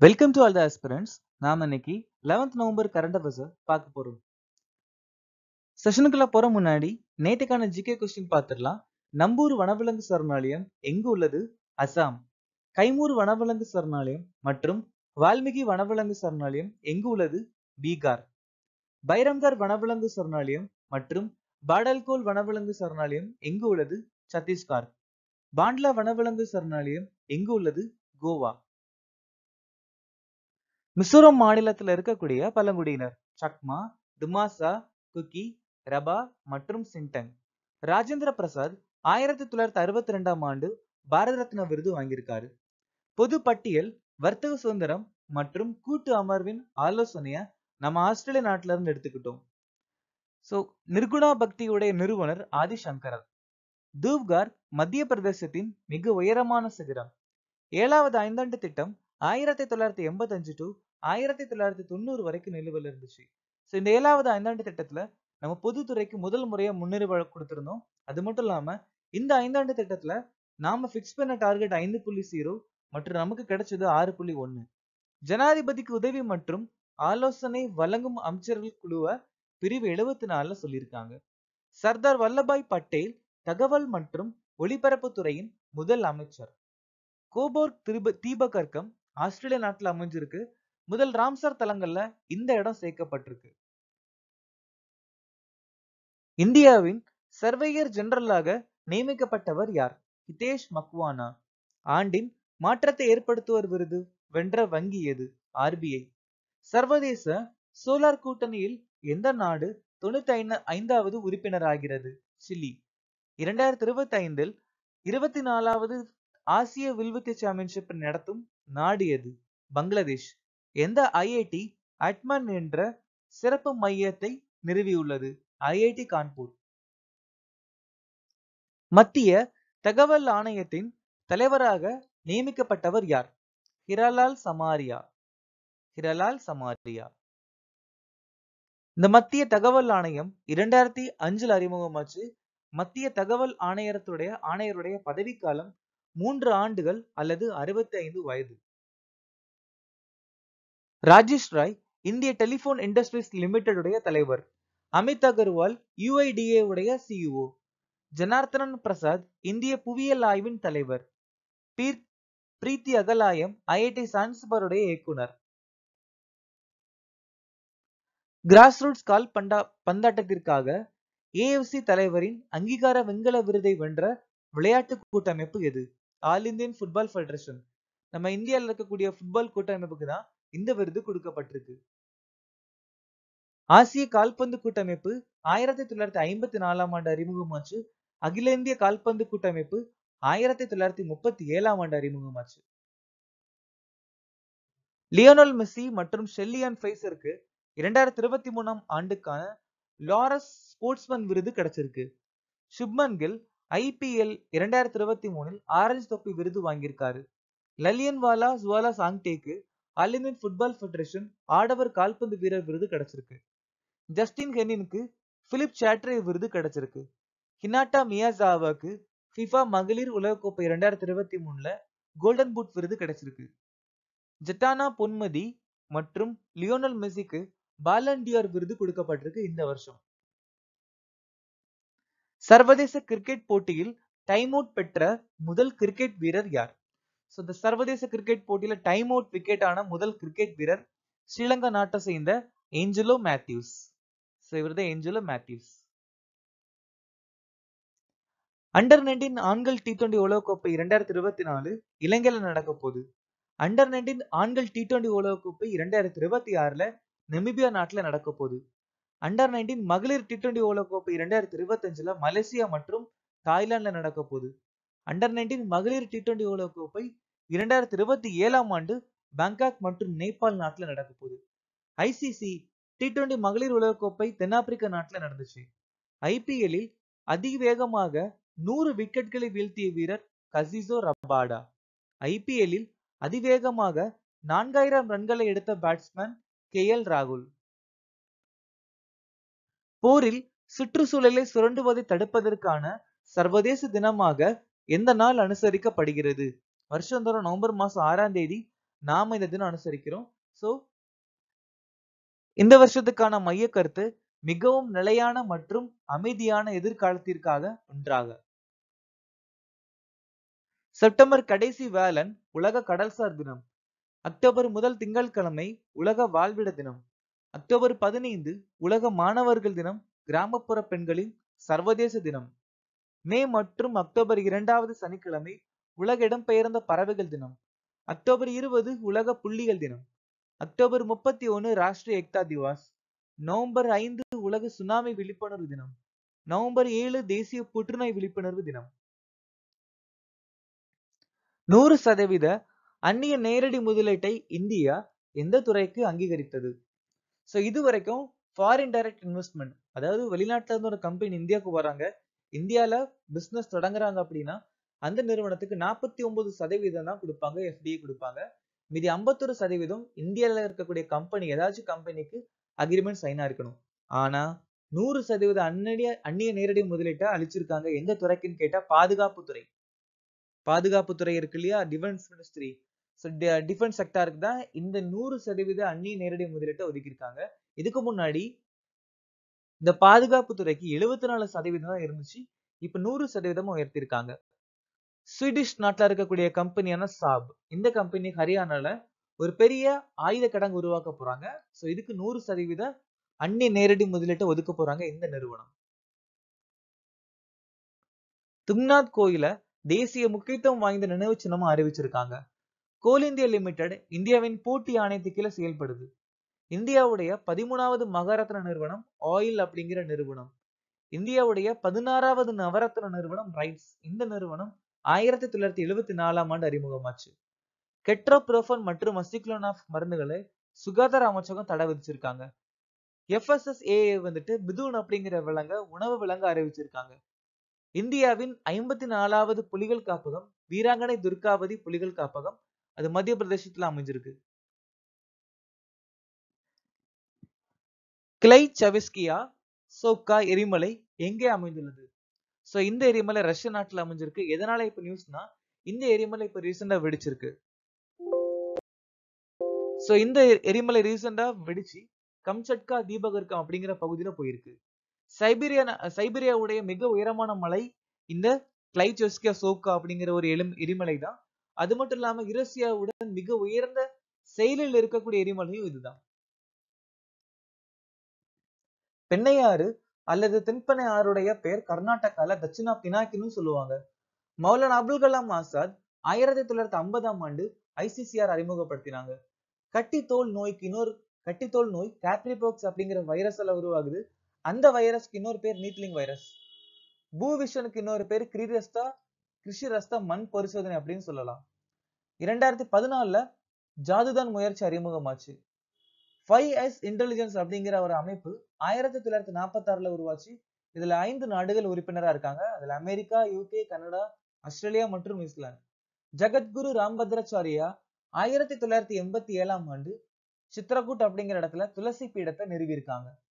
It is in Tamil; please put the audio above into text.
welcome to all the aspirants நாம இன்னைக்கு 11th நவம்பர் கரண்ட் அஃபேர்ஸ் பார்க்க போறோம் செஷனுக்குள்ள போற முன்னாடி நேற்றுக்கான ஜிகே கொஸ்டின் பார்த்துடலாம் நம்பூர் வனவிலங்கு சரணாலயம் எங்கு உள்ளது அசாம் கைமூர் வனவிலங்கு சரணாலயம் மற்றும் வால்மீகி வனவிலங்கு சரணாலயம் எங்கு உள்ளது பீகார் பைரம்கர் வனவிலங்கு சரணாலயம் மற்றும் பாடல்கோல் வனவிலங்கு சரணாலயம் எங்கு உள்ளது சத்தீஸ்கர் பாண்ட்லா வனவிலங்கு சரணாலயம் எங்கு உள்ளது கோவா மிசோரம் மாநிலத்தில் இருக்கக்கூடிய பழங்குடியினர் சக்மா துமாசா குக்கி ரபா மற்றும் சிண்டங் ராஜேந்திர பிரசாத் ஆயிரத்தி தொள்ளாயிரத்தி அறுபத்தி ரெண்டாம் ஆண்டு பாரத ரத்னா விருது வாங்கியிருக்காரு பொது பட்டியல் வர்த்தக சுதந்திரம் மற்றும் கூட்டு அமர்வின் ஆலோசனைய நம்ம ஆஸ்திரேலிய நாட்டில இருந்து எடுத்துக்கிட்டோம் சோ நிர்குணா பக்தியுடைய நிறுவனர் ஆதிசங்கரர் தூப்கார் மத்திய பிரதேசத்தின் மிக உயரமான சிகரம் ஏழாவது ஐந்தாண்டு திட்டம் ஆயிரத்தி தொள்ளாயிரத்தி எண்பத்தி அஞ்சு டு ஆயிரத்தி தொள்ளாயிரத்தி தொண்ணூறு வரைக்கும் நிலுவையில் இருந்துச்சு ஸோ இந்த ஏழாவது ஐந்தாண்டு திட்டத்துல நம்ம பொதுத்துறைக்கு முதல் முறையா முன்னுரிமை கொடுத்திருந்தோம் அது மட்டும் இல்லாம இந்த ஐந்தாண்டு திட்டத்துல நாம ஃபிக்ஸ் பண்ண டார்கெட் ஐந்து புள்ளி ஜீரோ மற்றும் நமக்கு கிடைச்சது ஆறு புள்ளி ஒன்னு ஜனாதிபதிக்கு உதவி மற்றும் ஆலோசனை வழங்கும் அமைச்சர்கள் குழுவை பிரிவு எழுபத்தி நாலுல சொல்லியிருக்காங்க சர்தார் வல்லபாய் பட்டேல் தகவல் மற்றும் ஒலிபரப்புத் துறையின் முதல் அமைச்சர் கோபோர்க் திருப தீபகற்கம் ஆஸ்திரேலியா நாட்டுல அமைஞ்சிருக்கு முதல் ராம்சர் தலங்கள்ல இந்த இடம் சேர்க்கப்பட்டிருக்கு இந்தியாவின் சர்வேயர் ஜெனரலாக நியமிக்கப்பட்டவர் யார் ஹிதேஷ் மக்வானா ஆண்டின் மாற்றத்தை ஏற்படுத்துவர் விருது வென்ற வங்கி எது ஆர்பிஐ சர்வதேச சோலார் கூட்டணியில் எந்த நாடு தொண்ணூத்தி ஐந்து ஐந்தாவது உறுப்பினராகிறது சிலி இரண்டாயிரத்தி இருபத்தி ஐந்தில் இருபத்தி நாலாவது ஆசிய வில்வித்தை சாம்பியன்ஷிப் நடத்தும் நாடு எது பங்களாதேஷ் எந்த ஐஐடி அட்மன் என்ற சிறப்பு மையத்தை நிறுவியுள்ளது ஐஐடி கான்பூர் மத்திய தகவல் ஆணையத்தின் தலைவராக நியமிக்கப்பட்டவர் யார் ஹிரலால் சமாரியா ஹிரலால் சமாரியா இந்த மத்திய தகவல் ஆணையம் இரண்டாயிரத்தி அஞ்சுல அறிமுகமாச்சு மத்திய தகவல் ஆணையரத்துடைய ஆணையருடைய பதவிக்காலம் மூன்று ஆண்டுகள் அல்லது அறுபத்தி ஐந்து வயது ராஜேஷ் ராய் இந்திய டெலிபோன் இண்டஸ்ட்ரீஸ் லிமிடெட் உடைய தலைவர் அமித் அகர்வால் யுஐடிஏ உடைய சிஇஓ ஜனார்த்தனன் பிரசாத் இந்திய புவியியல் ஆய்வின் தலைவர் பீர் பிரீத்தி அகலாயம் ஐஐடி சான்ஸ்பருடைய இயக்குனர் கிராஸ் ரூட்ஸ் கால் பண்டா பந்தாட்டத்திற்காக ஏஎஃப்சி தலைவரின் அங்கீகார வெண்கல விருதை வென்ற விளையாட்டு கூட்டமைப்பு எது ஆல் இந்தியன் ஃபுட்பால் ஃபெடரேஷன் நம்ம இந்தியாவில் இருக்கக்கூடிய ஃபுட்பால் கூட்டமைப்புக்கு தான் இந்த விருது கொடுக்கப்பட்டிருக்கு ஆசிய கால்பந்து கூட்டமைப்பு ஆயிரத்தி தொள்ளாயிரத்தி ஐம்பத்தி நாலாம் ஆண்டு அறிமுகமாச்சு அகில இந்திய கால்பந்து கூட்டமைப்பு ஆயிரத்தி தொள்ளாயிரத்தி முப்பத்தி ஏழாம் ஆண்டு அறிமுகமாச்சு லியோனல் மெஸ்ஸி மற்றும் ஷெல்லியான் ஃபைசருக்கு இரண்டாயிரத்தி இருபத்தி மூணாம் ஆண்டுக்கான லாரஸ் ஸ்போர்ட்ஸ்மேன் விருது கிடைச்சிருக்கு சுப்மன் கில் ஐபிஎல் இரண்டாயிரத்தி இருபத்தி மூணில் ஆரஞ்சு தொப்பி விருது வாங்கியிருக்காரு லலியன்வாலா ஜுவாலா சாங்டேக்கு ஆல் இந்தியன் ஃபுட்பால் ஃபெடரேஷன் ஆடவர் கால்பந்து வீரர் விருது கிடைச்சிருக்கு ஜஸ்டின் ஹெனினுக்கு பிலிப் சாட்ரே விருது கிடைச்சிருக்கு ஹினாட்டா மியாசாவாக்கு ஃபிஃபா மகளிர் உலகக்கோப்பை இரண்டாயிரத்தி இருபத்தி மூணுல கோல்டன் பூட் விருது கிடைச்சிருக்கு ஜெட்டானா பொன்மதி மற்றும் லியோனல் மெஸ்ஸிக்கு பாலண்டியார் விருது கொடுக்கப்பட்டிருக்கு இந்த வருஷம் சர்வதேச கிரிக்கெட் போட்டியில் டைம் அவுட் பெற்ற முதல் கிரிக்கெட் வீரர் யார் ஸோ இந்த சர்வதேச கிரிக்கெட் போட்டியில டைம் அவுட் விக்கெட் ஆன முதல் கிரிக்கெட் வீரர் ஸ்ரீலங்கா நாட்டை சேர்ந்த ஏஞ்சலோ மேத்யூஸ் ஸோ இவர் தான் ஏஞ்சலோ மேத்யூஸ் அண்டர் நைன்டீன் ஆண்கள் டி டுவெண்டி உலகக்கோப்பை இரண்டாயிரத்தி இருபத்தி நாலு இலங்கையில நடக்க போகுது அண்டர் நைன்டீன் ஆண்கள் டி டுவெண்டி உலகக்கோப்பை இரண்டாயிரத்தி இருபத்தி ஆறுல நெமிபியா நாட்டுல நடக்க போகுது அண்டர் நைன்டீன் மகளிர் டி டுவெண்டி உலகக்கோப்பை இரண்டாயிரத்தி இருபத்தி அஞ்சுல மலேசியா மற்றும் தாய்லாந்துல நடக்க போகுது அண்டர் நைன்டீன் மகளிர் டி டுவெண்டி உலகக்கோப்பை இரண்டாயிரத்தி இருபத்தி ஏழாம் ஆண்டு பேங்காக் மற்றும் நேபாள் நாட்டுல நடக்க போகுது ஐசிசி டி டுவெண்டி மகளிர் உலகக்கோப்பை தென்னாப்பிரிக்கா நாட்டுல நடந்துச்சு ஐபிஎல்லில் அதிவேகமாக நூறு விக்கெட்களை வீழ்த்திய வீரர் கசிசோ ரபாடா ஐபிஎல்லில் அதிவேகமாக நான்காயிரம் ரன்களை எடுத்த பேட்ஸ்மேன் கே எல் ராகுல் போரில் சுற்றுச்சூழலை சுரண்டுவதை தடுப்பதற்கான சர்வதேச தினமாக எந்த நாள் அனுசரிக்கப்படுகிறது வருஷந்தோறும் நவம்பர் மாசம் ஆறாம் தேதி நாம இந்த தினம் அனுசரிக்கிறோம் சோ இந்த வருஷத்துக்கான மைய கருத்து மிகவும் நிலையான மற்றும் அமைதியான எதிர்காலத்திற்காக ஒன்றாக செப்டம்பர் கடைசி வேலன் உலக கடல்சார் தினம் அக்டோபர் முதல் திங்கட்கிழமை உலக வாழ்விட தினம் அக்டோபர் பதினைந்து உலக மாணவர்கள் தினம் கிராமப்புற பெண்களின் சர்வதேச தினம் மே மற்றும் அக்டோபர் இரண்டாவது சனிக்கிழமை உலக இடம்பெயர்ந்த பறவைகள் தினம் அக்டோபர் இருபது உலக புள்ளிகள் தினம் அக்டோபர் முப்பத்தி ஒன்னு ராஷ்டிரிய எக்தா திவாஸ் நவம்பர் ஐந்து உலக சுனாமி விழிப்புணர்வு தினம் நவம்பர் ஏழு தேசிய புற்றுநோய் விழிப்புணர்வு தினம் நூறு சதவீத அந்நிய நேரடி முதலீட்டை இந்தியா எந்த துறைக்கு அங்கீகரித்தது சோ இது வரைக்கும் ஃபாரின் டைரக்ட் இன்வெஸ்ட்மெண்ட் அதாவது வெளிநாட்டுல இருந்து ஒரு கம்பெனி இந்தியாவுக்கு வராங்க இந்தியால பிசினஸ் தொடங்குறாங்க அப்படின்னா அந்த நிறுவனத்துக்கு நாற்பத்தி ஒன்பது சதவீதம் தான் கொடுப்பாங்க எஃப்டிஏ கொடுப்பாங்க மீதி ஐம்பத்தொரு சதவீதம் இந்தியால இருக்கக்கூடிய கம்பெனி ஏதாச்சும் கம்பெனிக்கு அக்ரிமெண்ட் சைனா இருக்கணும் ஆனா நூறு சதவீத அந்நிய அந்நிய நேரடி முதலீட்டை அளிச்சிருக்காங்க எந்த துறைக்குன்னு கேட்டா பாதுகாப்பு துறை பாதுகாப்பு துறை இருக்கு இல்லையா டிஃபென்ஸ் மினிஸ்ட்ரி டிஃபென்ஸ் செக்டாருக்கு தான் இந்த நூறு சதவீத அந்நிய நேரடி முதலீட்டை ஒதுக்கியிருக்காங்க இதுக்கு முன்னாடி இந்த பாதுகாப்பு துறைக்கு எழுபத்தி நாலு சதவீதம் தான் இருந்துச்சு இப்ப நூறு சதவீதம் உயர்த்திருக்காங்க ஸ்வீடிஷ் நாட்டுல இருக்கக்கூடிய கம்பெனியான சாப் இந்த கம்பெனி ஹரியானால ஒரு பெரிய ஆயுத கிடங்கு உருவாக்க போறாங்க சோ இதுக்கு நூறு சதவீத அந்நிய நேரடி முதலீட்டை ஒதுக்க போறாங்க இந்த நிறுவனம் துங்நாத் கோயில தேசிய முக்கியத்துவம் வாய்ந்த நினைவு சின்னமா அறிவிச்சிருக்காங்க கோல் இந்தியா லிமிடெட் இந்தியாவின் போட்டி ஆணையத்து கீழே செயல்படுது இந்தியாவுடைய பதிமூணாவது மகாரத்ன நிறுவனம் ஆயில் அப்படிங்கிற நிறுவனம் இந்தியாவுடைய பதினாறாவது நவரத்ன நிறுவனம் ரைட்ஸ் இந்த நிறுவனம் ஆயிரத்தி தொள்ளாயிரத்தி எழுபத்தி நாலாம் ஆண்டு அறிமுகமாச்சு கெட்ரோப்ரோஃபன் மற்றும் அசிக்ளோனாஃப் மருந்துகளை சுகாதார அமைச்சகம் தடை விதிச்சிருக்காங்க எஃப்எஸ்எஸ்ஏ வந்துட்டு பிதுன் அப்படிங்கிற விலங்க உணவு விலங்கு அறிவிச்சிருக்காங்க இந்தியாவின் ஐம்பத்தி நாலாவது புலிகள் காப்பகம் வீராங்கனை துர்காவதி புலிகள் காப்பகம் அது மத்திய பிரதேசத்துல அமைஞ்சிருக்கு கிளை சவிஸ்கியா சோக்கா எரிமலை எங்கே அமைந்துள்ளது சோ இந்த எரிமலை ரஷ்ய நாட்டுல அமைஞ்சிருக்கு எதனால இப்ப நியூஸ்னா இந்த எரிமலை இப்ப ரீசெண்டா வெடிச்சிருக்கு சோ இந்த எரிமலை ரீசெண்டா வெடிச்சு கம்சட்கா தீபகர்க்கம் அப்படிங்கிற பகுதியில போயிருக்கு சைபீரியா சைபீரியாவுடைய மிக உயரமான மலை இந்த கிளைச்சொஸ்கியா சோக்கா அப்படிங்கிற ஒரு எலும் எரிமலை தான் அது மட்டும் இல்லாம இரசியாவுடன் மிக உயர்ந்த செயலில் இருக்கக்கூடிய எரிமலையும் இதுதான் பெண்ணையாறு அல்லது தென்பெண்ணை ஆறுடைய பெயர் கர்நாடகால தட்சிணா பினாக்கின்னு சொல்லுவாங்க மௌலானா அபுல் கலாம் ஆசாத் ஆயிரத்தி தொள்ளாயிரத்தி ஐம்பதாம் ஆண்டு ஐசிசிஆர் அறிமுகப்படுத்தினாங்க கட்டித்தோல் நோய்க்கு இன்னொரு கட்டித்தோல் நோய் கேப்ரிபாக்ஸ் அப்படிங்கிற வைரஸால உருவாகுது அந்த வைரஸ்க்கு இன்னொரு பேர் நீட்லிங் வைரஸ் பூவிஷனுக்கு இன்னொரு பேர் கிரிரஸ்தா கிருஷி ரஸ்தா மண் பரிசோதனை அப்படின்னு சொல்லலாம் இரண்டாயிரத்தி பதினாலுல ஜாதுதான் முயற்சி அறிமுகமாச்சு ஃபைவ் எஸ் இன்டெலிஜென்ஸ் அப்படிங்கிற ஒரு அமைப்பு ஆயிரத்தி தொள்ளாயிரத்தி நாற்பத்தி ஆறுல உருவாச்சு இதுல ஐந்து நாடுகள் உறுப்பினரா இருக்காங்க அதுல அமெரிக்கா யூகே கனடா ஆஸ்திரேலியா மற்றும் நியூசிலாந்து ஜெகத்குரு ராம்பத்ராச்சாரியா ஆயிரத்தி தொள்ளாயிரத்தி எண்பத்தி ஏழாம் ஆண்டு சித்ரகூட் அப்படிங்கிற இடத்துல துளசி பீடத்தை நிறுவியிருக்காங்க